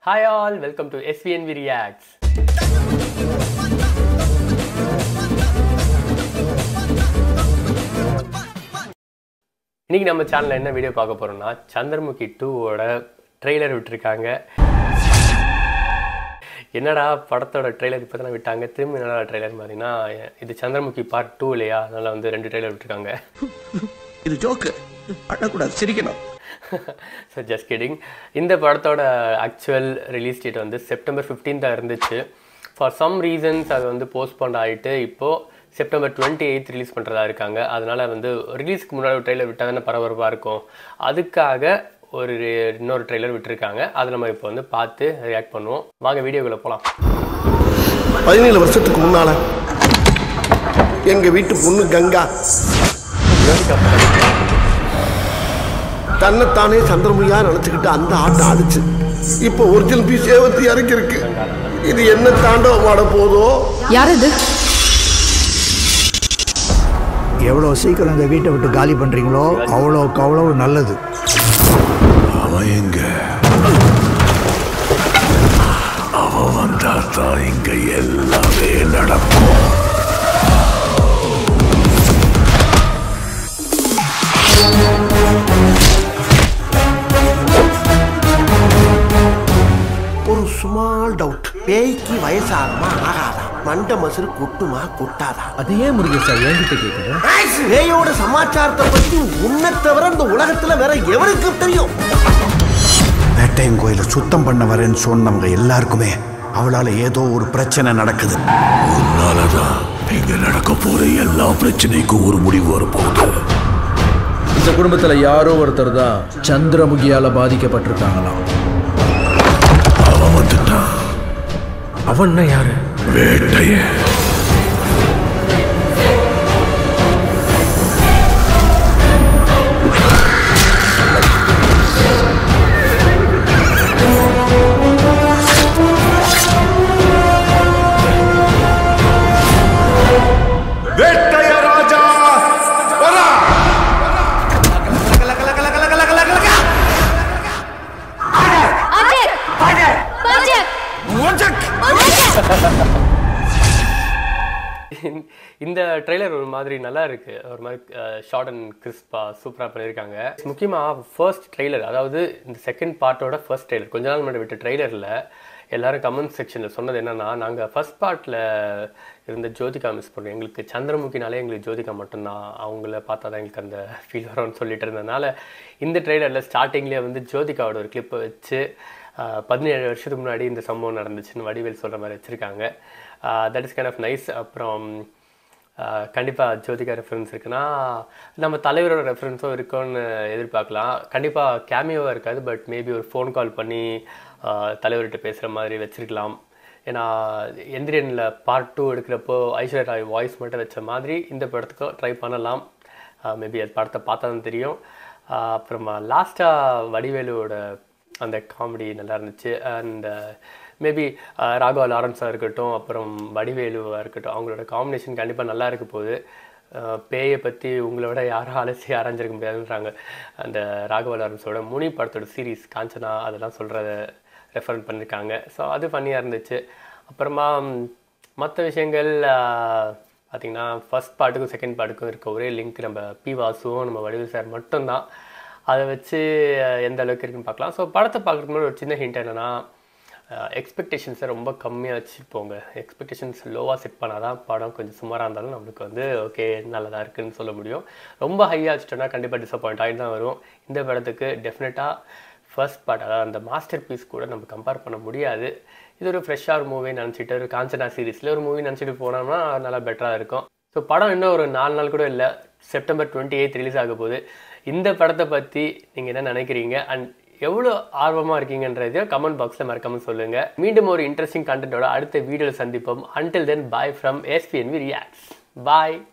hi all welcome to SVNV reacts இன்னைக்கு நம்ம சேனல்ல என்ன வீடியோ பார்க்க போறோம்னா சந்திரமுகி டூவோட ட்ரெய்லர் விட்டுருக்காங்க என்னடா படத்தோட ட்ரெய்லர் இப்போ தானே விட்டாங்க திரும்ப என்னடா ட்ரெய்லர் மாதிரினா இது சந்திரமுகி பார்ட் டூ இல்லையா அதனால வந்து ரெண்டு ட்ரெய்லர் விட்டுருக்காங்க இது ஜோக்கு அழக்கூடாது சிரிக்கணும் ஸோ ஜஸ்ட் கிடிங் இந்த படத்தோட ஆக்சுவல் ரிலீஸ் டேட் வந்து செப்டம்பர் 15th இருந்துச்சு ஃபார் சம் ரீசன்ஸ் அது வந்து போஸ்ட்போன் ஆகிட்டு இப்போது செப்டம்பர் டுவெண்ட்டி எயித் ரிலீஸ் பண்ணுறதா இருக்காங்க அதனால் வந்து ரிலீஸ்க்கு முன்னாடி ஒரு ட்ரெய்லர் விட்டால் தானே பரபரப்பாக இருக்கும் அதுக்காக ஒரு இன்னொரு ட்ரெய்லர் விட்டுருக்காங்க அதை நம்ம இப்போ வந்து பார்த்து ரியாக்ட் பண்ணுவோம் வாங்க வீடியோக்குள்ளே போகலாம் பதினேழு வருஷத்துக்கு முன்னால எங்க வீட்டு பொண்ணு கங்கா தன்னைத்தானே சந்திரமுகியா நினைச்சுக்கிட்டு அந்த ஆட்டம் ஆடுச்சு இப்போ ஒரிஜினல் பீஸ் ஏவத்தி இறக்கிருக்கு இது என்ன தாண்டவம் ஆட போதோ யார் இது எவ்வளோ சீக்கிரம் இந்த வீட்டை விட்டு காலி பண்ணுறீங்களோ அவ்வளோக்கு அவ்வளோ நல்லது அவன் எங்க அவன் வந்தா தான் இங்க எல்லாமே நடக்கும் ஒரு சுமால் டவுட் பேய்க்கு வயசாகுமா ஆகாதா மண்ட மசுறு கொட்டுமா கொட்டாதா அது ஏன் முருகேசா என்கிட்ட கேட்குற பேயோட சமாச்சாரத்தை பத்தி உன்னை தவிர இந்த உலகத்துல வேற எவருக்கு தெரியும் வேட்டையன் கோயிலை சுத்தம் பண்ண வரேன்னு சொன்னவங்க எல்லாருக்குமே அவளால் ஏதோ ஒரு பிரச்சனை நடக்குது உன்னாலதான் இங்க நடக்க போற எல்லா பிரச்சனைக்கும் ஒரு முடிவு வரப்போகுது இந்த குடும்பத்துல யாரோ ஒருத்தர் தான் சந்திரமுகியால பாதிக்கப்பட்டிருக்காங்களாம் அவன் வந்துட்டான் அவன்னா யாரு வேட்டைய வேட்டைய ராஜா வரா இந்த ட்ரெய்லர் ஒரு மாதிரி நல்லா இருக்கு ஒரு மாதிரி ஷார்ட் அண்ட் கிறிஸ்பா சூப்பராக பண்ணியிருக்காங்க முக்கியமாக ஃபர்ஸ்ட் ட்ரெய்லர் அதாவது இந்த செகண்ட் பார்ட்டோட ஃபர்ஸ்ட் ட்ரெய்லர் கொஞ்ச நாள் முன்னாடி விட்ட ட்ரெய்லரில் எல்லாரும் கமெண்ட் செக்ஷனில் சொன்னது என்னன்னா நாங்கள் ஃபர்ஸ்ட் பார்ட்டில் இருந்த ஜோதிகா மிஸ் பண்ணுறோம் எங்களுக்கு சந்திரமுகினாலே எங்களுக்கு ஜோதிகா மட்டும்தான் அவங்கள பார்த்தா தான் எங்களுக்கு அந்த ஃபீல் வரும்னு சொல்லிட்டு இருந்ததுனால இந்த ட்ரெய்லரில் ஸ்டார்டிங்லேயே வந்து ஜோதிகாவோட ஒரு கிளிப்பை வச்சு ஆஹ், பதினேழு வருஷத்துக்கு முன்னாடி இந்த சம்பவம் நடந்துச்சுன்னு வடிவேல் சொல்கிற மாதிரி வச்சுருக்காங்க that is kind of nice அப்புறம் கண்டிப்பாக ஜோதிகா ரெஃபரன்ஸ் இருக்குன்னா நம்ம தலைவரோட ரெஃபரன்ஸும் இருக்கும்னு எதிர்பார்க்கலாம் கண்டிப்பாக கேமியோவாக இருக்காது பட் மேபி ஒரு ஃபோன் கால் பண்ணி ஆஹ், தலைவர்கிட்ட பேசுகிற மாதிரி வச்சிருக்கலாம் ஏன்னா எந்திரியனில் பார்ட் டூ எடுக்கிறப்போ ஐஸ்வர்யா ராய் வாய்ஸ் மட்டும் வச்ச மாதிரி இந்த படத்துக்கும் ட்ரை பண்ணலாம் மேபி அது படத்தை பார்த்தா தான் தெரியும் ஆஹ், அப்புறமா லாஸ்ட்டாக வடிவேலுவோட அந்த காமெடி நல்லா இருந்துச்சு அண்ட் மேபி ராகவா லாரன்ஸாக இருக்கட்டும் அப்புறம் வடிவேலுவாக இருக்கட்டும் அவங்களோட காம்பினேஷன் கண்டிப்பாக நல்லா இருக்க போகுது அஹ் பேயை பற்றி உங்களை விட யாரும் அலசி ஆராய்ஞ்சிருக்க முடியாதுன்றாங்க அந்த ராகவா லாரன்ஸோட முனி படத்தோட சீரீஸ் காஞ்சனா அதெல்லாம் சொல்கிறத ரெஃபர் பண்ணியிருக்காங்க ஸோ அது ஃபன்னியாக இருந்துச்சு அப்புறமா மற்ற விஷயங்கள் பார்த்திங்கன்னா ஃபர்ஸ்ட் பார்ட்டுக்கும் செகண்ட் பார்ட்டுக்கும் இருக்க ஒரே லிங்க் நம்ம பி வாசுவும் நம்ம வடிவேல் சார் மட்டும்தான் அதை வச்சு அஹ், எந்த அளவுக்கு இருக்குன்னு பார்க்கலாம் ஸோ படத்தை பார்க்குறதுக்கு முன்னாடி ஒரு சின்ன ஹிண்ட் என்னென்னா எக்ஸ்பெக்டேஷன்ஸை ரொம்ப கம்மியாக வச்சுப்போங்க எக்ஸ்பெக்டேஷன்ஸ் லோவாக செட் பண்ணால் தான் படம் கொஞ்சம் சுமாராக இருந்தாலும் நம்மளுக்கு வந்து ஓகே நல்லதாக இருக்குன்னு சொல்ல முடியும் ரொம்ப ஹையாக வச்சுட்டோம்னா கண்டிப்பாக டிசப்பாயிண்ட் ஆகிட்டு தான் வரும் இந்த படத்துக்கு டெஃபினட்டாக ஃபர்ஸ்ட் பார்ட் அதாவது அந்த மாஸ்டர் பீஸ் கூட நம்ம கம்பேர் பண்ண முடியாது இது ஒரு ஃப்ரெஷ்ஷாக ஒரு மூவி நினச்சிட்டு ஒரு காஞ்சனா சீரீஸில் ஒரு மூவி நினச்சிட்டு போனோம்னா நல்லா பெட்டராக இருக்கும் ஸோ படம் இன்னும் ஒரு நாலு நாள் கூட இல்லை செப்டம்பர் டுவெண்ட்டி எயித் ரிலீஸ் ஆக போகுது இந்த படத்தை பற்றி நீங்கள் என்ன நினைக்கிறீங்க அண்ட் எவ்வளோ ஆர்வமாக இருக்கீங்கன்றதையும் கமெண்ட் பாக்ஸில் மறக்காமல் சொல்லுங்கள் மீண்டும் ஒரு இன்ட்ரெஸ்டிங் கண்டென்ட்டோட அடுத்த வீடியோவில் சந்திப்போம் until then bye from SPNV reacts bye